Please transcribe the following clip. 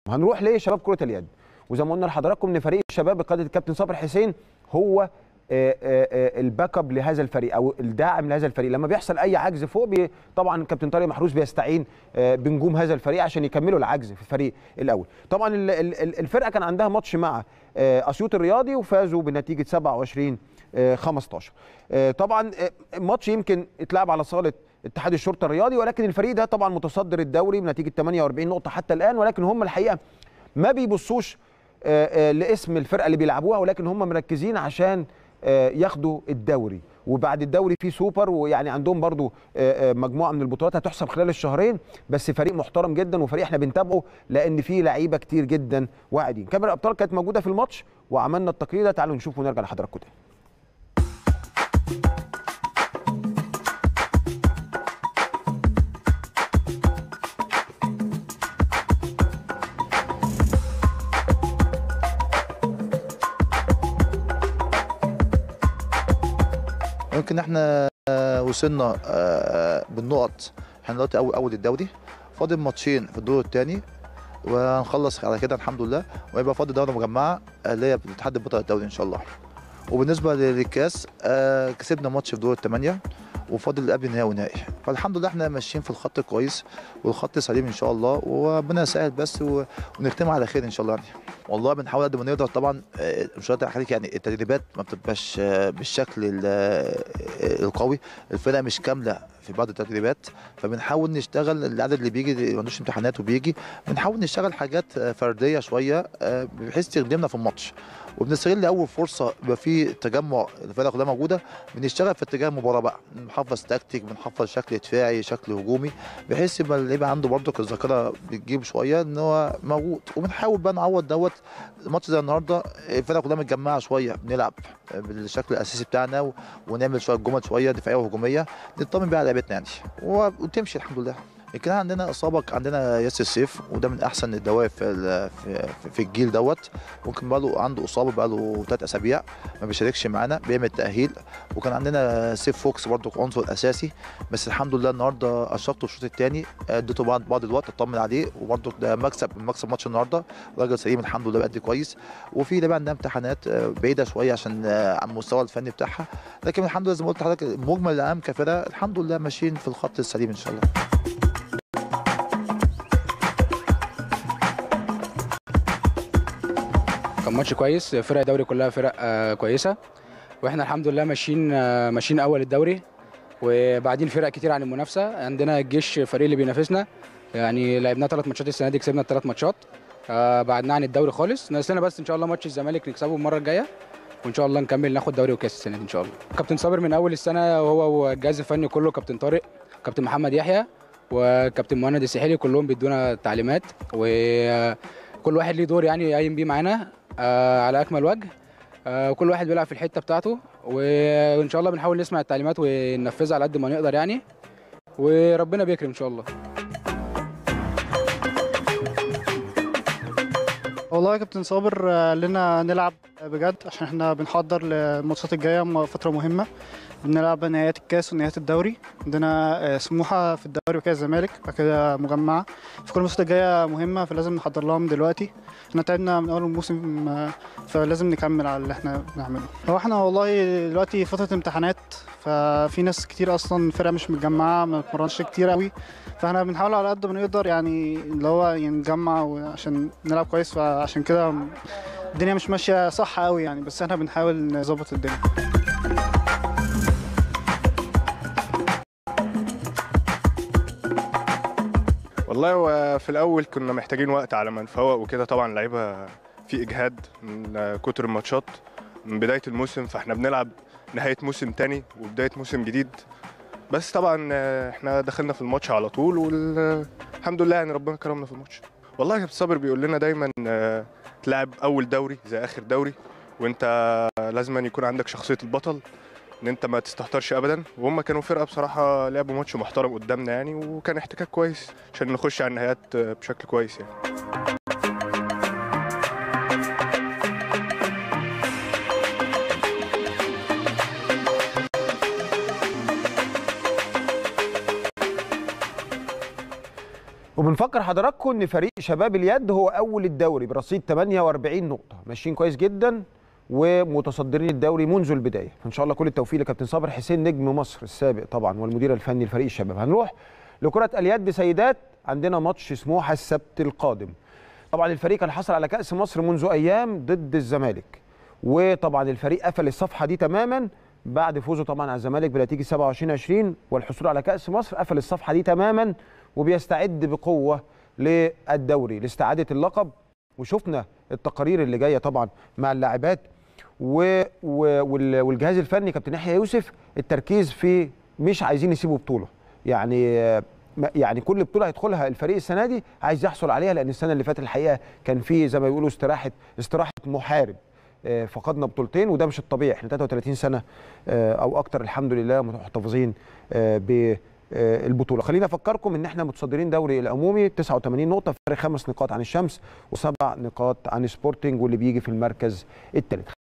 هنروح لشباب كره اليد وزي ما قلنا لحضراتكم ان فريق الشباب بقياده الكابتن صابر حسين هو آه، آه، آه، الباك اب لهذا الفريق او الداعم لهذا الفريق لما بيحصل اي عجز فوق بي طبعا الكابتن طارق محروس بيستعين آه، بنجوم هذا الفريق عشان يكملوا العجز في الفريق الاول طبعا ال- ال- ال- الفرقه كان عندها ماتش مع آه، اسيوط الرياضي وفازوا بنتيجه 27 آه، 15 آه، طبعا آه، ماتش يمكن اتلعب على صاله اتحاد الشرطه الرياضي ولكن الفريق ده طبعا متصدر الدوري بنتيجه 48 نقطه حتى الان ولكن هم الحقيقه ما بيبصوش آه، آه، لاسم الفرقه اللي بيلعبوها ولكن هم مركزين عشان آه، ياخدوا الدوري وبعد الدوري في سوبر ويعني عندهم برضو آه، آه، مجموعه من البطولات هتحسب خلال الشهرين بس فريق محترم جدا وفريق احنا بنتابعه لان فيه لعيبه كتير جدا واعدين كاميرا الابطال كانت موجوده في الماتش وعملنا التقرير ده تعالوا نشوف ونرجع لحضراتكم تاني يمكن احنا آه، وصلنا آه، بالنقط احنا دلوقتي اول اول الدوري فاضل ماتشين في الدور الثاني وهنخلص على كده الحمد لله ويبقى فاضل دوره مجمعه آه، اللي هي بتحدد بطل الدوري ان شاء الله وبالنسبه للكاس آه، كسبنا ماتش في دور الثمانيه وفاضل قبل النهائي ونهائي فالحمد لله احنا ماشيين في الخط كويس والخط سليم ان شاء الله وربنا يسهل بس و- ونختمها على خير ان شاء الله يعني والله بنحاول قد ما نقدر طبعا آه، مش هقدر احكي يعني التدريبات ما بتبقاش آه، بالشكل ال- آه، القوي الفرقه مش كامله في بعض التدريبات فبنحاول نشتغل العدد اللي بيجي اللي ما عندوش امتحانات وبيجي بنحاول نشتغل حاجات آه، فرديه شويه آه، بحيث تخدمنا في الماتش وبنستغل اول فرصه يبقى في تجمع الفرقه كلها موجوده بنشتغل في اتجاه المباراه بقى بنحفظ تكتيك بنحفظ شكل دفاعي شكل هجومي بحيث يبقى اللعيبه عنده برضك الذاكره بتجيب شويه ان هو موجود وبنحاول بقى نعوض دوت ماتش زي النهارده الفرقه كلها متجمعه شويه بنلعب بالشكل الاساسي بتاعنا و- ونعمل شويه جمل شويه دفاعيه وهجوميه نطمن بيها على لعيبتنا يعني و- وتمشي الحمد لله كان عندنا اصابه عندنا ياسر سيف وده من احسن الدوائر في ال- في, في الجيل دوت ممكن بقى له عنده اصابه بقى له ثلاث اسابيع ما بيشاركش معانا بيعمل تاهيل وكان عندنا سيف فوكس برضه عنصر اساسي بس الحمد لله النهارده اشرفته الشوط الثاني اديته بعض بعض الوقت اطمن عليه وبرضه ده مكسب مكسب ماتش النهارده راجل سليم الحمد لله بيأدي كويس وفي لعيبه عندها امتحانات آه، بعيده شويه عشان آه، عن المستوى الفني بتاعها لكن الحمد لله زي ما قلت لحضرتك المجمل العام كفرقه الحمد لله ماشيين في الخط السليم ان شاء الله كان ماتش كويس فرق الدوري كلها فرق آه، كويسه واحنا الحمد لله ماشيين آه، ماشيين اول الدوري وبعدين فرق كتير عن المنافسه عندنا الجيش فريق اللي بينافسنا يعني لعبنا ثلاث ماتشات السنه دي كسبنا الثلاث ماتشات آه، بعدنا عن الدوري خالص ناقصنا بس ان شاء الله ماتش الزمالك نكسبه المره الجايه وان شاء الله نكمل ناخد دوري وكاس السنه دي ان شاء الله كابتن صابر من اول السنه وهو والجهاز الفني كله كابتن طارق كابتن محمد يحيى وكابتن مهند السحيلي كلهم بيدونا تعليمات وكل واحد ليه دور يعني قايم بيه معانا آه، على اكمل وجه آه، وكل واحد بيلعب في الحته بتاعته وان شاء الله بنحاول نسمع التعليمات وننفذها على قد ما نقدر يعني وربنا بيكرم ان شاء الله والله يا كابتن صابر آه، قال لنا نلعب بجد عشان احنا بنحضر للماتشات الجايه م- فتره مهمه بنلعب نهائيات الكاس ونهائيات الدوري عندنا آه، سموحه في الدوري وكده الزمالك بعد كده مجمعه في كل الماتشات الجايه مهمه فلازم نحضر لها من دلوقتي احنا تعبنا من اول الموسم آه، فلازم نكمل على اللي احنا بنعمله هو احنا والله دلوقتي فتره امتحانات ففي ناس كتير اصلا فرقه مش متجمعه ما بتمرنش كتير قوي فاحنا بنحاول على قد ما نقدر يعني اللي هو يعني نجمع عشان نلعب كويس فعشان كده الدنيا مش ماشيه صح قوي يعني بس احنا بنحاول نظبط الدنيا والله هو في الاول كنا محتاجين وقت على ما نفوق وكده طبعا اللعيبه في اجهاد من كتر الماتشات من بدايه الموسم فاحنا بنلعب نهايه موسم تاني وبدايه موسم جديد بس طبعا آه، احنا دخلنا في الماتش على طول والحمد لله يعني ربنا كرمنا في الماتش والله كابتن صابر بيقول لنا دايما آه، تلعب اول دوري زي اخر دوري وانت لازم أن يكون عندك شخصيه البطل ان انت ما تستهترش ابدا وهم كانوا فرقه بصراحه لعبوا ماتش محترم قدامنا يعني وكان احتكاك كويس عشان نخش على النهايات بشكل كويس يعني وبنفكر حضراتكم ان فريق شباب اليد هو اول الدوري برصيد 48 نقطه ماشيين كويس جدا ومتصدرين الدوري منذ البدايه فان شاء الله كل التوفيق لكابتن صابر حسين نجم مصر السابق طبعا والمدير الفني لفريق الشباب هنروح لكره اليد سيدات عندنا ماتش سموحه السبت القادم طبعا الفريق كان حصل على كاس مصر منذ ايام ضد الزمالك وطبعا الفريق قفل الصفحه دي تماما بعد فوزه طبعا على الزمالك بنتيجه 27 20 والحصول على كاس مصر قفل الصفحه دي تماما وبيستعد بقوه للدوري لاستعاده اللقب وشفنا التقارير اللي جايه طبعا مع اللاعبات و... و... وال- والجهاز الفني كابتن يحيى يوسف التركيز في مش عايزين يسيبوا بطوله يعني آه، ما- يعني كل بطوله هيدخلها الفريق السنه دي عايز يحصل عليها لان السنه اللي فاتت الحقيقه كان في زي ما بيقولوا استراحه استراحه محارب آه، فقدنا بطولتين وده مش الطبيعي احنا 33 سنه آه، او اكتر الحمد لله محتفظين آه، ب آه، البطوله خلينا افكركم ان احنا متصدرين دوري العمومي 89 نقطه فرق خمس نقاط عن الشمس وسبع نقاط عن سبورتنج واللي بيجي في المركز الثالث